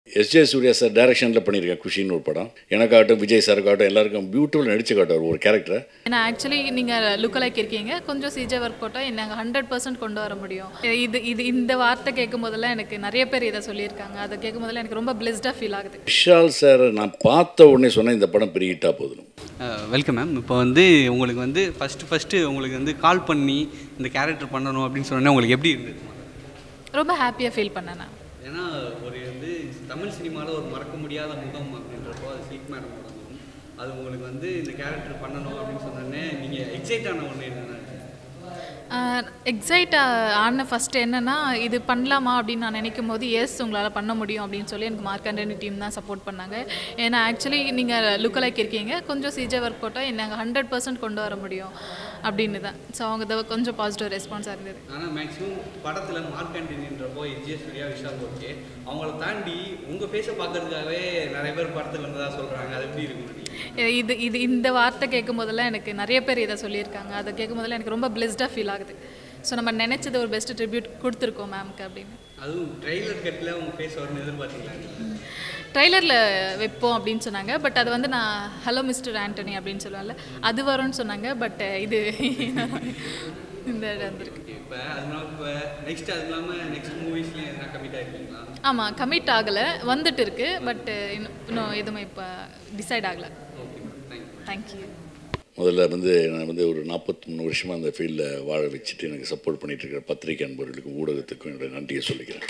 S J Surya sir டைரக்ஷனில் பண்ணியிருக்கேன் குஷின்னு ஒரு படம் எனக்காகட்டும் விஜய் சாருக்காகட்டும் எல்லாருக்கும் பியூட்டிஃபுல் நடிச்சு காட்டுவார் ஒரு கேரக்டரை ஏன்னா ஆக்சுவலி நீங்கள் லுக்கலைக் இருக்கீங்க கொஞ்சம் சிஜே ஒர்க் போட்டால் நாங்கள் ஹண்ட்ரட் பர்சன்ட் கொண்டு வர முடியும் இது இது இந்த வார்த்தை கேட்கும் போதெல்லாம் எனக்கு நிறைய பேர் இதை சொல்லியிருக்காங்க அதை கேட்கும் போதெல்லாம் எனக்கு ரொம்ப பிளெஸ்டாக ஃபீல் ஆகுது விஷால் சார் நான் பார்த்த உடனே சொன்னேன் இந்த படம் பெரிய ஹிட்டாக போதும் வெல்கம் மேம் இப்போ வந்து உங்களுக்கு வந்து ஃபஸ்ட்டு ஃபஸ்ட்டு உங்களுக்கு வந்து கால் பண்ணி இந்த கேரக்டர் பண்ணணும் அப்படின்னு சொன்னோன்னே உங்களுக்கு எப்படி இருந்தது ரொம்ப ஹாப்பியாக ஃபீல் பண்ணேன் நான் ஏன்னா ஒரு வந்து தமிழ் சினிமாவில் ஒரு மறக்க முடியாத முகம் அப்படின்றப்போ அது சில்க் மேடமோட முகம் அது உங்களுக்கு வந்து இந்த கேரக்டர் பண்ணணும் அப்படின்னு சொன்னோன்னே நீங்கள் எக்ஸைட் ஆன ஒன்று என்னென்னா எக்ஸைட் ஆன ஃபஸ்ட்டு என்னென்னா இது பண்ணலாமா அப்படின்னு நான் நினைக்கும் போது எஸ் உங்களால் பண்ண முடியும் அப்படின்னு சொல்லி எனக்கு மார்க்கண்டனி டீம் தான் சப்போர்ட் பண்ணாங்க ஏன்னா ஆக்சுவலி நீங்கள் லுக்கலைக் இருக்கீங்க கொஞ்சம் சிஜே ஒர்க் போட்டால் நாங்கள் ஹண்ட்ரட் பர்சன்ட் கொண்டு வர முடியும் அப்படின்னு தான் ஸோ அவங்க இதை கொஞ்சம் பாசிட்டிவ் ரெஸ்பான்ஸாக இருந்தது ஆனால் மேக்ஸிமம் படத்தில் மார்க் ஆண்டனின்றப்போ எஜ்ஜே சூர்யா விஷால் ஓகே அவங்கள தாண்டி உங்கள் ஃபேஸை பார்க்கறதுக்காகவே நிறைய பேர் படத்தில் வந்ததாக சொல்கிறாங்க அது எப்படி இருக்கும் நீங்கள் இது இது இந்த வார்த்தை கேட்கும் போதெல்லாம் எனக்கு நிறைய பேர் இதை சொல்லியிருக்காங்க அதை கேட்கும் போதெல்லாம் எனக்கு ரொம்ப பிளெஸ்டாக ஃபீல் ஆகுது ஸோ நம்ம நினச்சது ஒரு பெஸ்ட் ட்ரிபியூட் கொடுத்துருக்கோம் மேம்க்கு அப்படின்னு அதுவும் ட்ரெய்லர் கட்டில் உங்கள் ஃபேஸ் வரும்னு எதிர்பார்த்தீங்களா நீங்கள் ட்ரைலரில் வைப்போம் அப்படின்னு சொன்னாங்க பட் அது வந்து நான் ஹலோ மிஸ்டர் ஆண்டனி அப்படின்னு சொல்லுவேன்ல அது வரும்னு சொன்னாங்க பட் இது இந்த இடம் வந்திருக்கு இப்போ அதனால இப்போ நெக்ஸ்ட் அது இல்லாமல் நெக்ஸ்ட் மூவிஸ்லேயும் எதனா கமிட் ஆகிருக்கீங்களா ஆமாம் கமிட் ஆகலை வந்துட்டு இருக்கு பட் இன்னும் இன்னும் எதுவுமே இப்போ டிசைட் ஆகலை ஓகே தேங்க்யூ தேங்க்யூ முதல்ல வந்து நான் வந்து ஒரு நாற்பத்தி மூணு வருஷமாக அந்த ஃபீல்டில் வாழ வச்சுட்டு எனக்கு சப்போர்ட் பண்ணிட்டு இருக்கிற பத்திரிகை அன்பர்களுக்கும் ஊடகத்துக்கும் என்னோட நன்றியை சொல்லிக்கிறேன்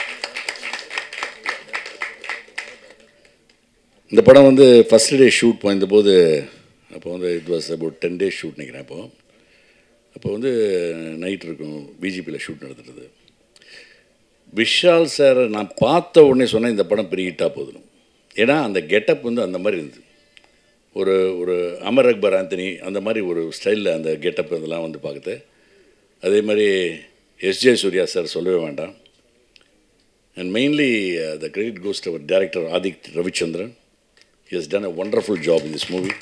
இந்த படம் வந்து ஃபஸ்ட் டே ஷூட் போயிருந்தபோது அப்போ வந்து it was about ten days shoot நினைக்கிறேன் அப்போ அப்போ வந்து நைட் இருக்கும் பிஜிபியில் ஷூட் நடத்துறது விஷால் சார் நான் பார்த்த உடனே சொன்னேன் இந்த படம் பெரிய ஹிட்டாக போதும் ஏன்னா அந்த கெட்டப் வந்து அந்த மாதிரி இருந்தது ஒரு ஒரு அமர் அக்பர் ஆந்தனி அந்த மாதிரி ஒரு ஸ்டைலில் அந்த கெட்டப் இதெல்லாம் வந்து பார்க்குது அதே மாதிரி எஸ்ஜே சூர்யா சார் சொல்லவே வேண்டாம் and mainly the credit goes அவர் director Adhik Ravichandran is done a wonderful job in this movie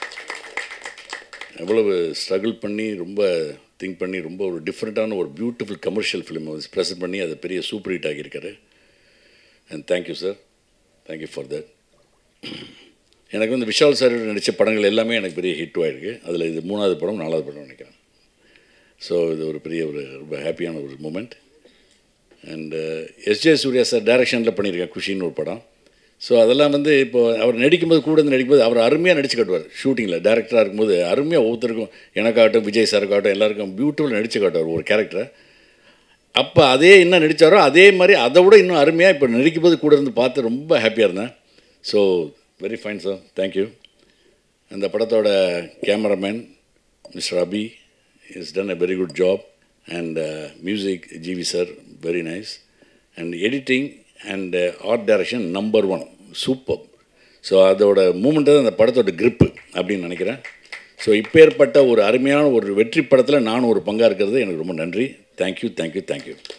எவ்வளவு ஸ்ட்ரகிள் பண்ணி ரொம்ப திங்க் பண்ணி ரொம்ப ஒரு டிஃப்ரெண்ட்டான ஒரு பியூட்டிஃபுல் கமர்ஷியல் ஃபிலிம் ப்ரெசென்ட் பண்ணி அதை பெரிய சூப்பர் ஹிட் ஆகியிருக்காரு and thank you sir thank you for that எனக்கு வந்து விஷால் சார் நடித்த படங்கள் எல்லாமே எனக்கு பெரிய ஹிட் ஆகிருக்கு அதில் இது மூணாவது படம் நாலாவது படம் நினைக்கிறேன் ஸோ இது ஒரு பெரிய ஒரு ரொம்ப ஹாப்பியான ஒரு moment and SJ Surya sir டைரக்ஷனில் பண்ணியிருக்கேன் குஷின்னு ஒரு படம் ஸோ அதெல்லாம் வந்து இப்போ அவர் நடிக்கும்போது கூட இருந்து நடிக்கும்போது அவர் அருமையாக நடிச்சு காட்டுவார் ஷூட்டிங்கில் டேரக்டராக இருக்கும்போது அருமையாக ஒவ்வொருத்தருக்கும் எனக்காகட்டும் விஜய் சாருக்காகட்டும் எல்லாருக்கும் பியூட்டிஃபுல் நடிச்சு காட்டுவார் ஒரு கேரக்டரை அப்போ அதே என்ன நடித்தாரோ அதே மாதிரி அதை விட இன்னும் அருமையாக இப்போ நடிக்கும்போது கூட இருந்து பார்த்து ரொம்ப ஹாப்பியாக இருந்தேன் so very fine sir thank you அந்த படத்தோட cameraman mister Abhi is done a very good job and music GV sir very nice and editing and art direction number one super so அதோட மூமெண்ட்டு தான் அந்த படத்தோட grip அப்படின்னு நினைக்கிறேன் ஸோ இப்பேற்பட்ட ஒரு அருமையான ஒரு வெற்றி படத்தில் நானும் ஒரு பங்காக இருக்கிறது எனக்கு ரொம்ப நன்றி தேங்க்யூ தேங்க்யூ தேங்க்யூ